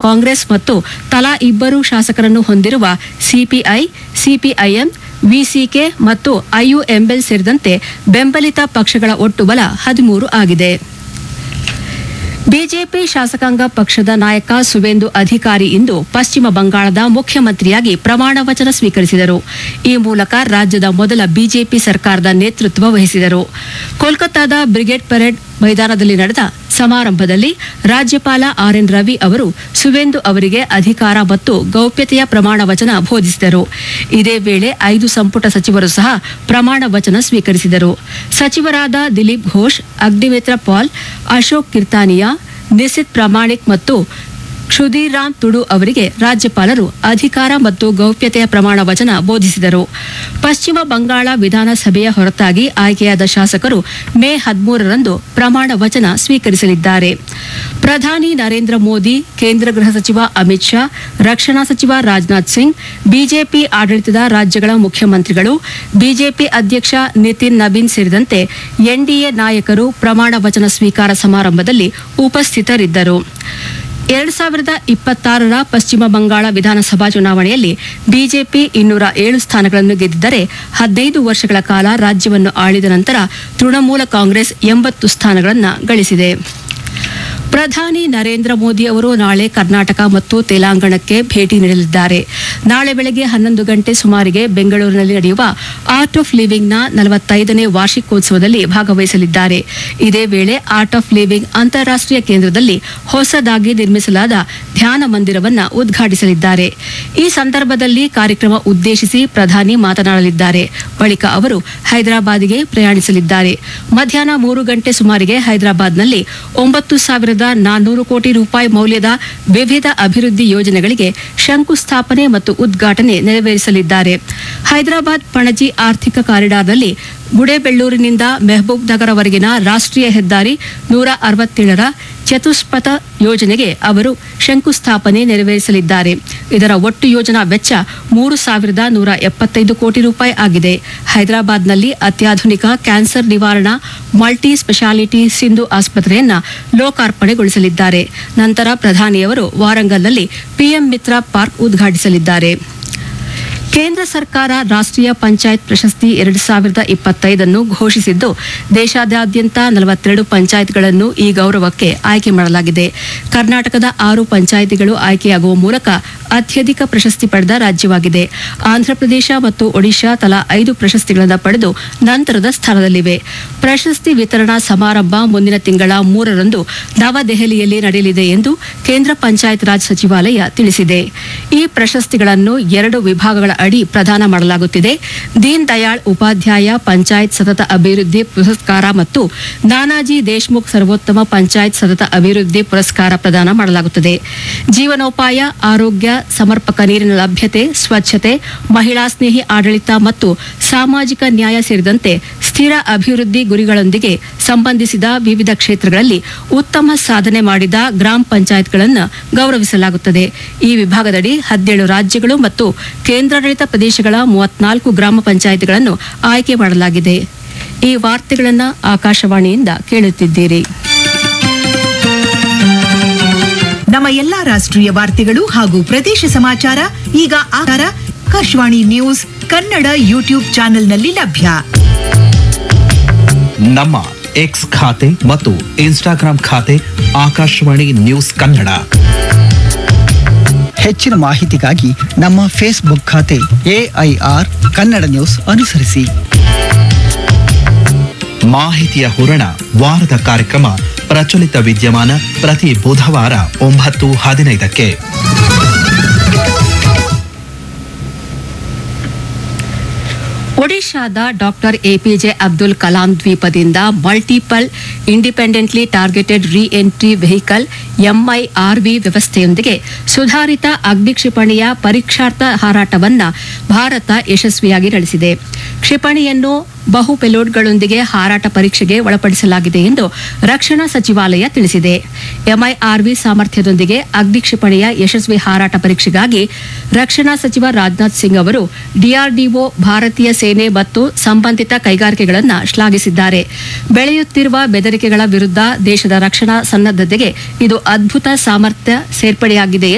ಕಾಂಗ್ರೆಸ್ ಮತ್ತು ತಲಾ ಇಬ್ಬರು ಶಾಸಕರನ್ನು ಹೊಂದಿರುವ ಸಿಪಿಐ ಸಿಪಿಐಎಂ ವಿಸಿಕೆ ಮತ್ತು ಐಯುಎಂಎಲ್ ಸೇರಿದಂತೆ ಬೆಂಬಲಿತ ಪಕ್ಷಗಳ ಒಟ್ಟು ಬಲ ಹದಿಮೂರು ಆಗಿದೆ ಬಿಜೆಪಿ ಶಾಸಕಾಂಗ ಪಕ್ಷದ ನಾಯಕ ಸುವೇಂದು ಅಧಿಕಾರಿ ಇಂದು ಪಶ್ಚಿಮ ಬಂಗಾಳದ ಮುಖ್ಯಮಂತ್ರಿಯಾಗಿ ಪ್ರಮಾಣ ವಚನ ಸ್ವೀಕರಿಸಿದರು ಈ ಮೂಲಕ ರಾಜ್ಯದ ಮೊದಲ ಬಿಜೆಪಿ ಸರ್ಕಾರದ ನೇತೃತ್ವ ವಹಿಸಿದರು ಕೋಲ್ಕತ್ತಾದ ಬ್ರಿಗೇಡ್ ಪರೇಡ್ ಮೈದಾನದಲ್ಲಿ ನಡೆದ ಸಮಾರಂಭದಲ್ಲಿ ರಾಜ್ಯಪಾಲ ಆರ್ಎನ್ ರವಿ ಅವರು ಸುವೇಂದು ಅವರಿಗೆ ಅಧಿಕಾರ ಮತ್ತು ಗೌಪ್ಯತೆಯ ಪ್ರಮಾಣ ವಚನ ಬೋಧಿಸಿದರು ಇದೇ ವೇಳೆ ಐದು ಸಂಪುಟ ಸಚಿವರು ಸಹ ಪ್ರಮಾಣ ವಚನ ಸ್ವೀಕರಿಸಿದರು ಸಚಿವರಾದ ದಿಲೀಪ್ ಘೋಷ್ ಅಗ್ನಿಮಿತ್ರ ಪಾಲ್ ಅಶೋಕ್ ಕಿರ್ತಾನಿಯಾ ನಿಸಿತ್ ಪ್ರಾಮಾಣಿಕ್ ಮತ್ತು ಕ್ಷುದಿರಾಮ್ ತುಡು ಅವರಿಗೆ ರಾಜ್ಯಪಾಲರು ಅಧಿಕಾರ ಮತ್ತು ಗೌಪ್ಯತೆಯ ಪ್ರಮಾಣ ವಚನ ಬೋಧಿಸಿದರು ಪಶ್ಚಿಮ ಬಂಗಾಳ ವಿಧಾನಸಭೆಯ ಹೊರತಾಗಿ ಆಯ್ಕೆಯಾದ ಶಾಸಕರು ಮೇ ಹದಿಮೂರರಂದು ಪ್ರಮಾಣ ವಚನ ಸ್ವೀಕರಿಸಲಿದ್ದಾರೆ ಪ್ರಧಾನಿ ನರೇಂದ್ರ ಮೋದಿ ಕೇಂದ್ರ ಗೃಹ ಸಚಿವ ಅಮಿತ್ ಶಾ ರಕ್ಷಣಾ ಸಚಿವ ರಾಜನಾಥ್ ಸಿಂಗ್ ಬಿಜೆಪಿ ಆಡಳಿತದ ರಾಜ್ಯಗಳ ಮುಖ್ಯಮಂತ್ರಿಗಳು ಬಿಜೆಪಿ ಅಧ್ಯಕ್ಷ ನಿತಿನ್ ನಬೀನ್ ಸೇರಿದಂತೆ ಎನ್ಡಿಎ ನಾಯಕರು ಪ್ರಮಾಣ ವಚನ ಸ್ವೀಕಾರ ಸಮಾರಂಭದಲ್ಲಿ ಉಪಸ್ಥಿತರಿದ್ದರು ಎರಡ್ ಸಾವಿರದ ಇಪ್ಪತ್ತಾರರ ಪಶ್ಚಿಮ ಬಂಗಾಳ ವಿಧಾನಸಭಾ ಚುನಾವಣೆಯಲ್ಲಿ ಬಿಜೆಪಿ ಇನ್ನೂರ ಏಳು ಸ್ಥಾನಗಳನ್ನು ಗೆದ್ದಿದ್ದರೆ ಹದಿನೈದು ವರ್ಷಗಳ ಕಾಲ ರಾಜ್ಯವನ್ನು ಆಳಿದ ನಂತರ ತೃಣಮೂಲ ಕಾಂಗ್ರೆಸ್ ಎಂಬತ್ತು ಸ್ಥಾನಗಳನ್ನು ಗಳಿಸಿದೆ ಪ್ರಧಾನಿ ನರೇಂದ್ರ ಮೋದಿ ಅವರು ನಾಳೆ ಕರ್ನಾಟಕ ಮತ್ತು ತೆಲಂಗಾಣಕ್ಕೆ ಭೇಟಿ ನೀಡಲಿದ್ದಾರೆ ನಾಳೆ ಬೆಳಗ್ಗೆ ಹನ್ನೊಂದು ಗಂಟೆ ಸುಮಾರಿಗೆ ಬೆಂಗಳೂರಿನಲ್ಲಿ ನಡೆಯುವ ಆರ್ಟ್ ಆಫ್ ಲಿವಿಂಗ್ನ ನಲವತ್ತೈದನೇ ವಾರ್ಷಿಕೋತ್ಸವದಲ್ಲಿ ಭಾಗವಹಿಸಲಿದ್ದಾರೆ ಇದೇ ವೇಳೆ ಆರ್ಟ್ ಆಫ್ ಲಿವಿಂಗ್ ಅಂತಾರಾಷ್ಟ್ರೀಯ ಕೇಂದ್ರದಲ್ಲಿ ಹೊಸದಾಗಿ ನಿರ್ಮಿಸಲಾದ ಧ್ಯಾನ ಮಂದಿರವನ್ನು ಉದ್ಘಾಟಿಸಲಿದ್ದಾರೆ ಈ ಸಂದರ್ಭದಲ್ಲಿ ಕಾರ್ಯಕ್ರಮ ಉದ್ದೇಶಿಸಿ ಪ್ರಧಾನಿ ಮಾತನಾಡಲಿದ್ದಾರೆ ಬಳಿಕ ಅವರು ಹೈದರಾಬಾದ್ಗೆ ಪ್ರಯಾಣಿಸಲಿದ್ದಾರೆ ಮಧ್ಯಾಹ್ನ ಮೂರು ಗಂಟೆ ಸುಮಾರಿಗೆ ಹೈದರಾಬಾದ್ನಲ್ಲಿ ಒಂಬತ್ತು ಸಾವಿರದ ನಾನ್ನೂರು ಕೋಟಿ ರೂಪಾಯಿ ಮೌಲ್ಯದ ವಿವಿಧ ಅಭಿವೃದ್ಧಿ ಯೋಜನೆಗಳಿಗೆ ಶಂಕುಸ್ಥಾಪನೆ ಮತ್ತು ಉದ್ಘಾಟನೆ ನೆರವೇರಿಸಲಿದ್ದಾರೆ ಹೈದರಾಬಾದ್ ಪಣಜಿ ಆರ್ಥಿಕ ಕಾರಿಡಾರ್ನಲ್ಲಿ ಗುಡೇಬೆಳ್ಳೂರಿನಿಂದ ಮೆಹಬೂಬ್ ನಗರವರೆಗಿನ ರಾಷ್ಟ್ರೀಯ ಹೆದ್ದಾರಿ ನೂರ ಅರವತ್ತೇಳರ ಚತುಷ್ಪಥ ಯೋಜನೆಗೆ ಅವರು ಶಂಕುಸ್ಥಾಪನೆ ನೆರವೇರಿಸಲಿದ್ದಾರೆ ಇದರ ಒಟ್ಟು ಯೋಜನಾ ವೆಚ್ಚ ಮೂರು ಸಾವಿರದ ನೂರ ಎಪ್ಪತ್ತೈದು ಕೋಟಿ ರೂಪಾಯಿ ಆಗಿದೆ ಹೈದರಾಬಾದ್ನಲ್ಲಿ ಅತ್ಯಾಧುನಿಕ ಕ್ಯಾನ್ಸರ್ ನಿವಾರಣಾ ಮಲ್ಟಿ ಸ್ಪೆಷಾಲಿಟಿ ಸಿಂಧು ಆಸ್ಪತ್ರೆಯನ್ನ ಲೋಕಾರ್ಪಣೆಗೊಳಿಸಲಿದ್ದಾರೆ ನಂತರ ಪ್ರಧಾನಿಯವರು ವಾರಂಗಲ್ನಲ್ಲಿ ಪಿಎಂ ಮಿತ್ರ ಪಾರ್ಕ್ ಉದ್ಘಾಟಿಸಲಿದ್ದಾರೆ ಕೇಂದ್ರ ಸರ್ಕಾರ ರಾಷ್ಟ್ರೀಯ ಪಂಚಾಯತ್ ಪ್ರಶಸ್ತಿ ಎರಡು ಸಾವಿರದ ಇಪ್ಪತ್ತೈದನ್ನು ಘೋಷಿಸಿದ್ದು ದೇಶಾದ್ಯಂತ ನಲವತ್ತೆರಡು ಪಂಚಾಯತ್ಗಳನ್ನು ಈ ಗೌರವಕ್ಕೆ ಆಯ್ಕೆ ಮಾಡಲಾಗಿದೆ ಕರ್ನಾಟಕದ ಆರು ಪಂಚಾಯಿತಿಗಳು ಆಯ್ಕೆಯಾಗುವ ಮೂಲಕ ಅತ್ಯಧಿಕ ಪ್ರಶಸ್ತಿ ಪಡೆದ ರಾಜ್ಯವಾಗಿದೆ ಆಂಧ್ರಪ್ರದೇಶ ಮತ್ತು ಒಡಿಶಾ ತಲಾ ಐದು ಪ್ರಶಸ್ತಿಗಳನ್ನು ಪಡೆದು ನಂತರದ ಸ್ಥಾನದಲ್ಲಿವೆ ಪ್ರಶಸ್ತಿ ವಿತರಣಾ ಸಮಾರಂಭ ಮುಂದಿನ ತಿಂಗಳ ಮೂರರಂದು ನವದೆಹಲಿಯಲ್ಲಿ ನಡೆಯಲಿದೆ ಎಂದು ಕೇಂದ್ರ ಪಂಚಾಯತ್ ರಾಜ್ ಸಚಿವಾಲಯ ತಿಳಿಸಿದೆ ಈ ಪ್ರಶಸ್ತಿಗಳನ್ನು ಎರಡು ವಿಭಾಗಗಳ ಅಡಿ ಪ್ರದಾನ ಮಾಡಲಾಗುತ್ತಿದೆ ದೀನ್ ದಯಾಳ್ ಉಪಾಧ್ಯಾಯ ಪಂಚಾಯತ್ ಸತತ ಅಭಿವೃದ್ಧಿ ಪುರಸ್ಕಾರ ಮತ್ತು ನಾನಾಜಿ ದೇಶ್ಮುಖ್ ಸರ್ವೋತ್ತಮ ಪಂಚಾಯತ್ ಸತತ ಅಭಿವೃದ್ಧಿ ಪುರಸ್ಕಾರ ಪ್ರದಾನ ಮಾಡಲಾಗುತ್ತದೆ ಜೀವನೋಪಾಯ ಆರೋಗ್ಯ ಸಮರ್ಪಕ ನೀರಿನ ಲಭ್ಯತೆ ಸ್ವಚ್ಛತೆ ಮಹಿಳಾ ಸ್ನೇಹಿ ಆಡಳಿತ ಮತ್ತು ಸಾಮಾಜಿಕ ನ್ಯಾಯ ಸೇರಿದಂತೆ ಸ್ಥಿರ ಅಭಿವೃದ್ಧಿ ಗುರಿಗಳೊಂದಿಗೆ ಸಂಬಂಧಿಸಿದ ವಿವಿಧ ಕ್ಷೇತ್ರಗಳಲ್ಲಿ ಉತ್ತಮ ಸಾಧನೆ ಮಾಡಿದ ಗ್ರಾಮ ಪಂಚಾಯತ್ಗಳನ್ನು ಗೌರವಿಸಲಾಗುತ್ತದೆ ಈ ವಿಭಾಗದಡಿ ಹದಿನೇಳು ರಾಜ್ಯಗಳು ಮತ್ತು ಕೇಂದ್ರಾಡಳಿತ ಪ್ರದೇಶಗಳ ಮೂವತ್ನಾಲ್ಕು ಗ್ರಾಮ ಪಂಚಾಯತ್ಗಳನ್ನು ಆಯ್ಕೆ ಮಾಡಲಾಗಿದೆ ಈ ವಾರ್ತೆಗಳನ್ನು ಆಕಾಶವಾಣಿಯಿಂದ ಕೇಳುತ್ತಿದ್ದೀರಿ ನಮ್ಮ ಎಲ್ಲಾ ರಾಷ್ಟ್ರೀಯ ವಾರ್ತೆಗಳು ಹಾಗೂ ಪ್ರದೇಶ ಸಮಾಚಾರ ಈಗ ಆಧಾರ ಆಕಾಶವಾಣಿ ನ್ಯೂಸ್ ಕನ್ನಡ ಯೂಟ್ಯೂಬ್ ಚಾನೆಲ್ನಲ್ಲಿ ಲಭ್ಯ ನಮ್ಮ ಎಕ್ಸ್ ಖಾತೆ ಮತ್ತು ಇನ್ಸ್ಟಾಗ್ರಾಂ ಖಾತೆ ಆಕಾಶವಾಣಿ ನ್ಯೂಸ್ ಕನ್ನಡ ಹೆಚ್ಚಿನ ಮಾಹಿತಿಗಾಗಿ ನಮ್ಮ ಫೇಸ್ಬುಕ್ ಖಾತೆ ಎಐಆರ್ ಕನ್ನಡ ನ್ಯೂಸ್ ಅನುಸರಿಸಿ ಮಾಹಿತಿಯ ಹೂರಣ ವಾರದ ಕಾರ್ಯಕ್ರಮ ಪ್ರಚಲಿತ ವಿದ್ಯಮಾನ ಪ್ರತಿ ಬುಧವಾರ ಒಂಬತ್ತು ಹದಿನೈದಕ್ಕೆ ಒಡಿಶಾದ ಡಾಕ್ಟರ್ ಎಪಿಜೆ ಅಬ್ದುಲ್ ಕಲಾಂ ದ್ವೀಪದಿಂದ multiple independently targeted re entry vehicle MIRV ವ್ಯವಸ್ಥೆಯೊಂದಿಗೆ ಸುಧಾರಿತ ಅಗ್ನಿ ಕ್ಷಿಪಣಿಯ ಪರೀಕ್ಷಾರ್ಥ ಹಾರಾಟವನ್ನ ಭಾರತ ಯಶಸ್ವಿಯಾಗಿ ನಡೆಸಿದೆ ಕ್ಷಿಪಣಿಯನ್ನು ಬಹು ಪೆಲೋಡ್ಗಳೊಂದಿಗೆ ಹಾರಾಟ ಪರೀಕ್ಷೆಗೆ ಒಳಪಡಿಸಲಾಗಿದೆ ಎಂದು ರಕ್ಷಣಾ ಸಚಿವಾಲಯ ತಿಳಿಸಿದೆ ಎಂಐಆರ್ವಿ ಸಾಮರ್ಥ್ಯದೊಂದಿಗೆ ಅಗ್ನಿ ಕ್ಷಿಪಣಿಯ ಯಶಸ್ವಿ ಹಾರಾಟ ಪರೀಕ್ಷೆಗಾಗಿ ರಕ್ಷಣಾ ಸಚಿವ ರಾಜನಾಥ್ ಸಿಂಗ್ ಅವರು ಡಿಆರ್ಡಿಒ ಭಾರತೀಯ ಸೇನೆ ಮತ್ತು ಸಂಬಂಧಿತ ಕೈಗಾರಿಕೆಗಳನ್ನು ಶ್ಲಾಘಿಸಿದ್ದಾರೆ ಬೆಳೆಯುತ್ತಿರುವ ಬೆದರಿಕೆಗಳ ವಿರುದ್ಧ ದೇಶದ ರಕ್ಷಣಾ ಸನ್ನದ್ಧತೆಗೆ ಇದು ಅದ್ಭುತ ಸಾಮರ್ಥ್ಯ ಸೇರ್ಪಡೆಯಾಗಿದೆ